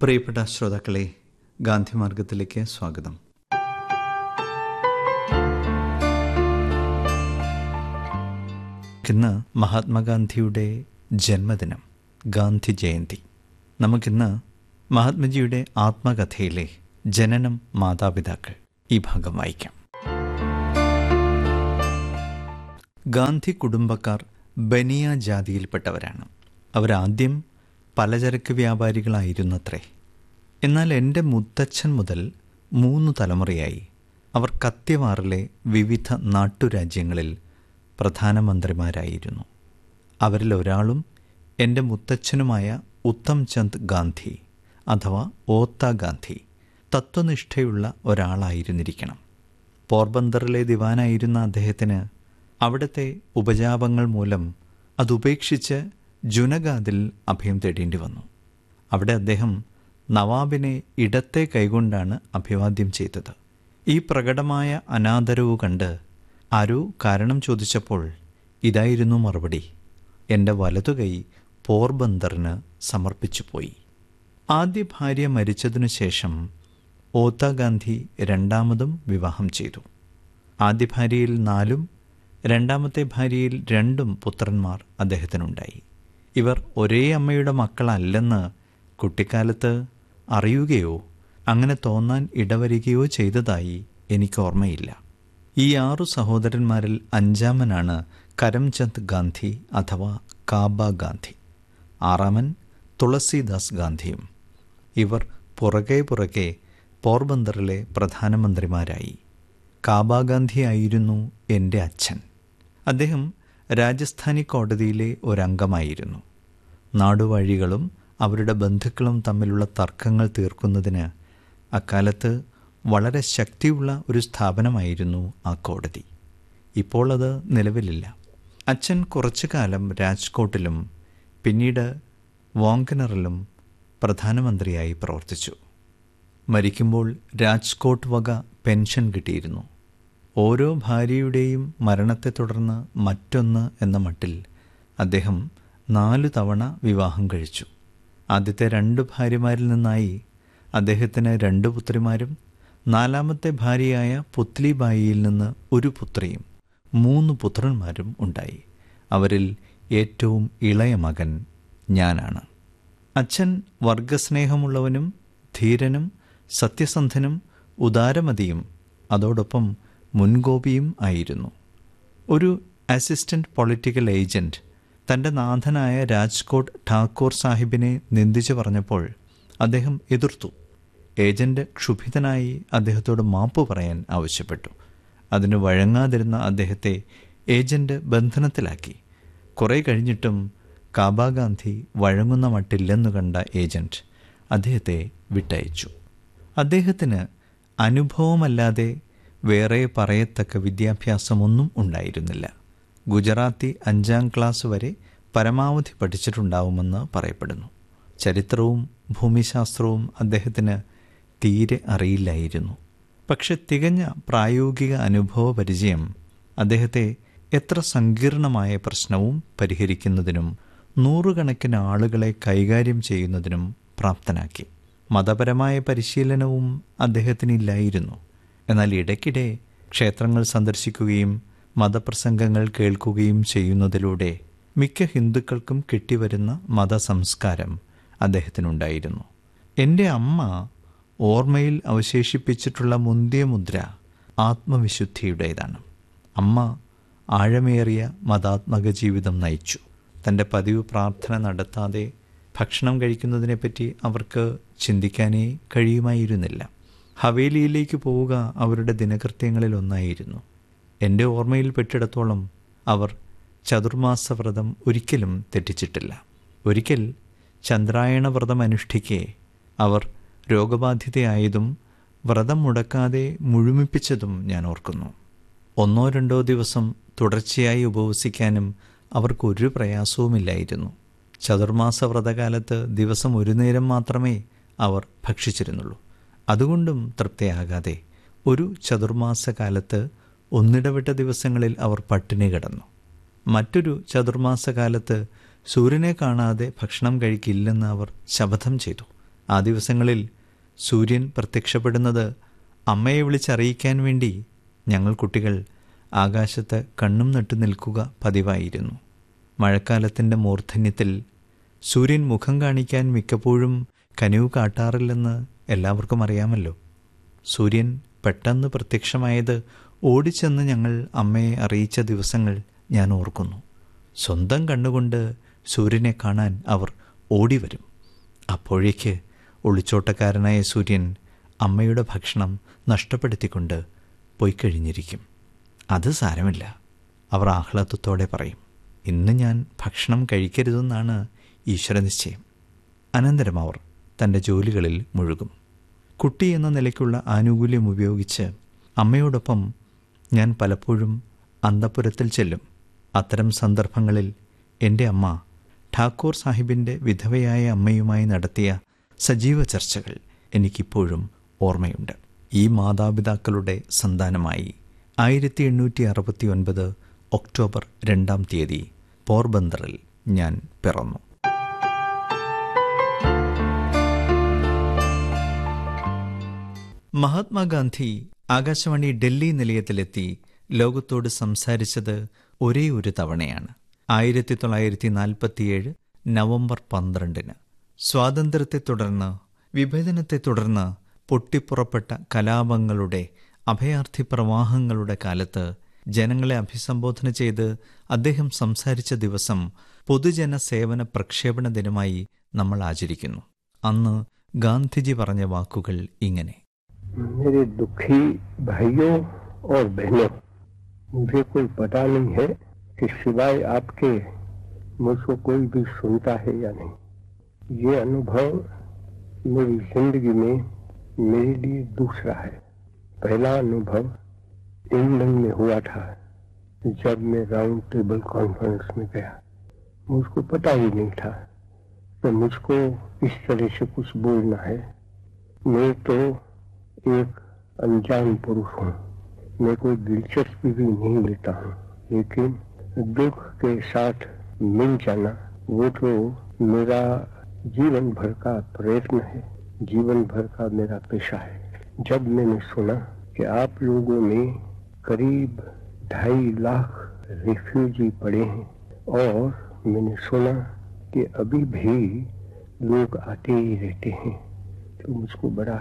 പ്രിയപ്പെട്ട ശ്രോതാക്കളെ ഗാന്ധിമാർഗത്തിലേക്ക് സ്വാഗതം ഇന്ന് മഹാത്മാഗാന്ധിയുടെ ജന്മദിനം ഗാന്ധി ജയന്തി നമുക്കിന്ന് മഹാത്മജിയുടെ ആത്മകഥയിലെ ജനനം മാതാപിതാക്കൾ ഈ ഭാഗം വായിക്കാം ഗാന്ധി കുടുംബക്കാർ ബനിയ ജാതിയിൽപ്പെട്ടവരാണ് അവരാദ്യം പലചരക്ക് വ്യാപാരികളായിരുന്നത്രേ എന്നാൽ എൻ്റെ മുത്തച്ഛൻ മുതൽ മൂന്ന് തലമുറയായി അവർ കത്യവാറിലെ വിവിധ നാട്ടുരാജ്യങ്ങളിൽ പ്രധാനമന്ത്രിമാരായിരുന്നു അവരിൽ ഒരാളും എൻ്റെ മുത്തച്ഛനുമായ ഉത്തം ചന്ദ് ഗാന്ധി അഥവാ ഓത്ത ഗാന്ധി തത്വനിഷ്ഠയുള്ള ഒരാളായിരുന്നിരിക്കണം പോർബന്തറിലെ ദിവാനായിരുന്ന അദ്ദേഹത്തിന് അവിടുത്തെ ഉപജാപങ്ങൾ മൂലം അതുപേക്ഷിച്ച് ജുനഗാദിൽ അഭയം തേടേണ്ടി വന്നു അവിടെ അദ്ദേഹം നവാബിനെ ഇടത്തെ കൈകൊണ്ടാണ് അഭിവാദ്യം ചെയ്തത് ഈ പ്രകടമായ അനാദരവ് കണ്ട് ആരോ കാരണം ചോദിച്ചപ്പോൾ ഇതായിരുന്നു മറുപടി എൻ്റെ വലതുകൈ പോർബന്തറിന് സമർപ്പിച്ചു പോയി ആദ്യ ഭാര്യ മരിച്ചതിനു ശേഷം ഓത്ത ഗാന്ധി രണ്ടാമതും വിവാഹം ചെയ്തു ആദ്യ ഭാര്യയിൽ നാലും രണ്ടാമത്തെ ഭാര്യയിൽ രണ്ടും പുത്രന്മാർ അദ്ദേഹത്തിനുണ്ടായി ഇവർ ഒരേ അമ്മയുടെ മക്കളല്ലെന്ന് കുട്ടിക്കാലത്ത് അറിയുകയോ അങ്ങനെ തോന്നാൻ ഇടവരികയോ ചെയ്തതായി എനിക്ക് ഓർമ്മയില്ല ഈ ആറു സഹോദരന്മാരിൽ അഞ്ചാമനാണ് കരംചന്ദ് ഗാന്ധി അഥവാ കാബ ഗാന്ധി ആറാമൻ തുളസിദാസ് ഗാന്ധിയും ഇവർ പുറകെ പുറകെ പോർബന്തറിലെ പ്രധാനമന്ത്രിമാരായി കാബ ഗാന്ധിയായിരുന്നു എൻ്റെ അച്ഛൻ അദ്ദേഹം രാജസ്ഥാനി കോടതിയിലെ ഒരംഗമായിരുന്നു നാടുവഴികളും അവരുടെ ബന്ധുക്കളും തമ്മിലുള്ള തർക്കങ്ങൾ തീർക്കുന്നതിന് അക്കാലത്ത് വളരെ ശക്തിയുള്ള ഒരു സ്ഥാപനമായിരുന്നു ആ കോടതി ഇപ്പോൾ അത് നിലവിലില്ല അച്ഛൻ കുറച്ചു കാലം രാജ്കോട്ടിലും പിന്നീട് വോങ്കനറിലും പ്രധാനമന്ത്രിയായി പ്രവർത്തിച്ചു മരിക്കുമ്പോൾ രാജ്കോട്ട് വക പെൻഷൻ കിട്ടിയിരുന്നു ഓരോ ഭാര്യയുടെയും മരണത്തെ തുടർന്ന് മറ്റൊന്ന് എന്ന മട്ടിൽ അദ്ദേഹം നാലു തവണ വിവാഹം കഴിച്ചു ആദ്യത്തെ രണ്ട് ഭാര്യമാരിൽ നിന്നായി അദ്ദേഹത്തിന് രണ്ട് പുത്രിമാരും നാലാമത്തെ ഭാര്യയായ പുത്ലിബായിയിൽ നിന്ന് ഒരു പുത്രിയും മൂന്ന് പുത്രന്മാരും ഉണ്ടായി അവരിൽ ഏറ്റവും ഇളയ മകൻ ഞാനാണ് അച്ഛൻ വർഗസ്നേഹമുള്ളവനും ധീരനും സത്യസന്ധനും ഉദാരമതിയും അതോടൊപ്പം മുൻകോപിയും ആയിരുന്നു ഒരു അസിസ്റ്റന്റ് പൊളിറ്റിക്കൽ ഏജന്റ് തൻ്റെ നാഥനായ രാജ്കോട്ട് ഠാക്കൂർ സാഹിബിനെ നിന്ദിച്ചു പറഞ്ഞപ്പോൾ അദ്ദേഹം എതിർത്തു ഏജന്റ് ക്ഷുഭിതനായി അദ്ദേഹത്തോട് മാപ്പ് പറയാൻ ആവശ്യപ്പെട്ടു അതിന് വഴങ്ങാതിരുന്ന അദ്ദേഹത്തെ ഏജന്റ് ബന്ധനത്തിലാക്കി കുറേ കഴിഞ്ഞിട്ടും കാബാഗാന്ധി വഴങ്ങുന്ന മട്ടില്ലെന്നു കണ്ട ഏജന്റ് അദ്ദേഹത്തെ വിട്ടയച്ചു അദ്ദേഹത്തിന് അനുഭവമല്ലാതെ വേറെ പറയത്തക്ക വിദ്യാഭ്യാസമൊന്നും ഉണ്ടായിരുന്നില്ല ഗുജറാത്തി അഞ്ചാം ക്ലാസ് വരെ പരമാവധി പഠിച്ചിട്ടുണ്ടാവുമെന്ന് പറയപ്പെടുന്നു ചരിത്രവും ഭൂമിശാസ്ത്രവും അദ്ദേഹത്തിന് തീരെ അറിയില്ലായിരുന്നു പക്ഷെ തികഞ്ഞ പ്രായോഗിക അനുഭവ പരിചയം അദ്ദേഹത്തെ എത്ര സങ്കീർണമായ പ്രശ്നവും പരിഹരിക്കുന്നതിനും നൂറുകണക്കിന് ആളുകളെ കൈകാര്യം ചെയ്യുന്നതിനും പ്രാപ്തനാക്കി മതപരമായ പരിശീലനവും അദ്ദേഹത്തിനില്ലായിരുന്നു എന്നാൽ ഇടയ്ക്കിടെ ക്ഷേത്രങ്ങൾ സന്ദർശിക്കുകയും മതപ്രസംഗങ്ങൾ കേൾക്കുകയും ചെയ്യുന്നതിലൂടെ മിക്ക ഹിന്ദുക്കൾക്കും കിട്ടിവരുന്ന മതസംസ്കാരം അദ്ദേഹത്തിനുണ്ടായിരുന്നു എൻ്റെ അമ്മ ഓർമ്മയിൽ അവശേഷിപ്പിച്ചിട്ടുള്ള മുന്തിയ മുദ്ര ആത്മവിശുദ്ധിയുടേതാണ് അമ്മ ആഴമേറിയ മതാത്മക ജീവിതം നയിച്ചു തൻ്റെ പതിവ് പ്രാർത്ഥന നടത്താതെ ഭക്ഷണം കഴിക്കുന്നതിനെപ്പറ്റി അവർക്ക് ചിന്തിക്കാനേ കഴിയുമായിരുന്നില്ല ഹവേലിയിലേക്ക് പോവുക അവരുടെ ദിനകൃത്യങ്ങളിൽ ഒന്നായിരുന്നു എൻ്റെ ഓർമ്മയിൽ പെട്ടിടത്തോളം അവർ ചതുർമാസ വ്രതം ഒരിക്കലും തെറ്റിച്ചിട്ടില്ല ഒരിക്കൽ ചന്ദ്രായണ വ്രതം അനുഷ്ഠിക്കെ അവർ രോഗബാധിതയായതും വ്രതം മുടക്കാതെ മുഴുമിപ്പിച്ചതും ഞാൻ ഓർക്കുന്നു ഒന്നോ രണ്ടോ ദിവസം തുടർച്ചയായി ഉപവസിക്കാനും അവർക്കൊരു പ്രയാസവുമില്ലായിരുന്നു ചതുർമാസ വ്രതകാലത്ത് ദിവസം ഒരു നേരം മാത്രമേ അവർ ഭക്ഷിച്ചിരുന്നുള്ളൂ അതുകൊണ്ടും തൃപ്തിയാകാതെ ഒരു ചതുർമാസ കാലത്ത് ഒന്നിടവിട്ട ദിവസങ്ങളിൽ അവർ പട്ടിണി കിടന്നു മറ്റൊരു ചതുർമാസ കാലത്ത് സൂര്യനെ കാണാതെ ഭക്ഷണം കഴിക്കില്ലെന്ന് അവർ ശപഥം ചെയ്തു ആ ദിവസങ്ങളിൽ സൂര്യൻ പ്രത്യക്ഷപ്പെടുന്നത് അമ്മയെ വിളിച്ചറിയിക്കാൻ വേണ്ടി ഞങ്ങൾ കുട്ടികൾ ആകാശത്ത് കണ്ണും നട്ടു നിൽക്കുക പതിവായിരുന്നു മഴക്കാലത്തിൻ്റെ മൂർധന്യത്തിൽ സൂര്യൻ മുഖം കാണിക്കാൻ മിക്കപ്പോഴും കനിവ് കാട്ടാറില്ലെന്ന് എല്ലാവർക്കും അറിയാമല്ലോ സൂര്യൻ പെട്ടെന്ന് പ്രത്യക്ഷമായത് ഓടിച്ചെന്ന് ഞങ്ങൾ അമ്മയെ അറിയിച്ച ദിവസങ്ങൾ ഞാൻ ഓർക്കുന്നു സ്വന്തം കണ്ണുകൊണ്ട് സൂര്യനെ കാണാൻ അവർ ഓടിവരും അപ്പോഴേക്ക് ഒളിച്ചോട്ടക്കാരനായ സൂര്യൻ അമ്മയുടെ ഭക്ഷണം നഷ്ടപ്പെടുത്തിക്കൊണ്ട് പോയിക്കഴിഞ്ഞിരിക്കും അത് സാരമില്ല അവർ ആഹ്ലാദത്തോടെ പറയും ഇന്ന് ഞാൻ ഭക്ഷണം കഴിക്കരുതെന്നാണ് ഈശ്വരനിശ്ചയം അനന്തരം അവർ തൻ്റെ ജോലികളിൽ മുഴുകും കുട്ടി എന്ന നിലയ്ക്കുള്ള ആനുകൂല്യം ഉപയോഗിച്ച് അമ്മയോടൊപ്പം ഞാൻ പലപ്പോഴും അന്തപുരത്തിൽ ചെല്ലും അത്തരം സന്ദർഭങ്ങളിൽ എൻ്റെ അമ്മ ഠാക്കൂർ സാഹിബിൻ്റെ വിധവയായ അമ്മയുമായി നടത്തിയ സജീവ ചർച്ചകൾ എനിക്കിപ്പോഴും ഓർമ്മയുണ്ട് ഈ മാതാപിതാക്കളുടെ സന്താനമായി ആയിരത്തി എണ്ണൂറ്റി അറുപത്തി ഒൻപത് ഒക്ടോബർ രണ്ടാം തീയതി പോർബന്തറിൽ ഞാൻ പിറന്നു മഹാത്മാഗാന്ധി ആകാശവാണി ഡൽഹി നിലയത്തിലെത്തി ലോകത്തോട് സംസാരിച്ചത് ഒരേ ഒരു തവണയാണ് ആയിരത്തി തൊള്ളായിരത്തി നാൽപ്പത്തിയേഴ് നവംബർ പന്ത്രണ്ടിന് സ്വാതന്ത്ര്യത്തെ തുടർന്ന് വിഭജനത്തെ തുടർന്ന് പൊട്ടിപ്പുറപ്പെട്ട കലാപങ്ങളുടെ അഭയാർത്ഥി പ്രവാഹങ്ങളുടെ കാലത്ത് ജനങ്ങളെ അഭിസംബോധന ചെയ്ത് അദ്ദേഹം സംസാരിച്ച ദിവസം പൊതുജന സേവന പ്രക്ഷേപണ ദിനമായി നമ്മൾ ആചരിക്കുന്നു അന്ന് ഗാന്ധിജി പറഞ്ഞ വാക്കുകൾ ഇങ്ങനെ मेरे दुखी भाइयों और बहनों मुझे कोई पता नहीं है कि सिवाय आपके मुझको कोई भी सुनता है या नहीं ये अनुभव मेरी जिंदगी में मेरे लिए दूसरा है पहला अनुभव इंग्लैंड में हुआ था जब मैं राउंड टेबल कॉन्फ्रेंस में गया मुझको पता ही नहीं था कि मुझको इस तरह से कुछ बोलना है मैं तो एक अनजान पुरुष हूँ मैं कोई दिलचस्पी भी नहीं लेता हूँ लेकिन दुख के साथ मिल जाना वो तो मेरा जीवन भर का प्रयत्न है जीवन भर का मेरा पेशा है जब मैंने सुना कि आप लोगों में करीब ढाई लाख रिफ्यूजी पड़े हैं और मैंने सुना कि अभी भी लोग आते ही रहते हैं तो मुझको बड़ा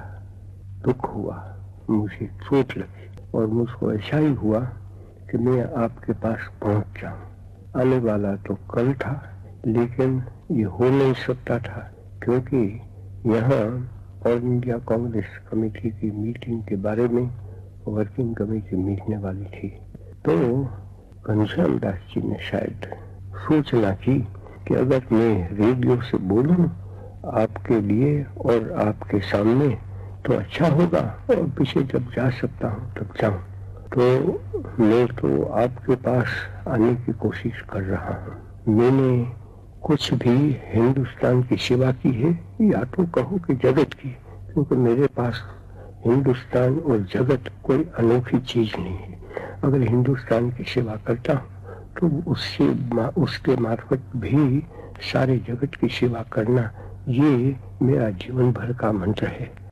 दुख हुआ मुझे चोट लगी और मुझको ऐसा ही हुआ कि मैं आपके पास पहुंच जाऊं आने वाला तो कल था लेकिन ये हो नहीं सकता था क्योंकि यहाँ ऑल इंडिया कांग्रेस कमेटी की मीटिंग के बारे में वर्किंग कमेटी मिलने वाली थी तो घनश्याम दास जी ने शायद सूचना की कि अगर मैं रेडियो से बोलूं आपके लिए और आपके सामने तो अच्छा होगा और पीछे जब जा सकता हूँ तब जाऊं तो मैं तो आपके पास आने की कोशिश कर रहा हूँ मैंने कुछ भी हिंदुस्तान की सेवा की है या तो कहो कि जगत की क्योंकि मेरे पास हिंदुस्तान और जगत कोई अनोखी चीज नहीं है अगर हिंदुस्तान की सेवा करता हूँ तो उससे उसके मार्फत भी सारे जगत की सेवा करना ये मेरा जीवन भर का मंत्र है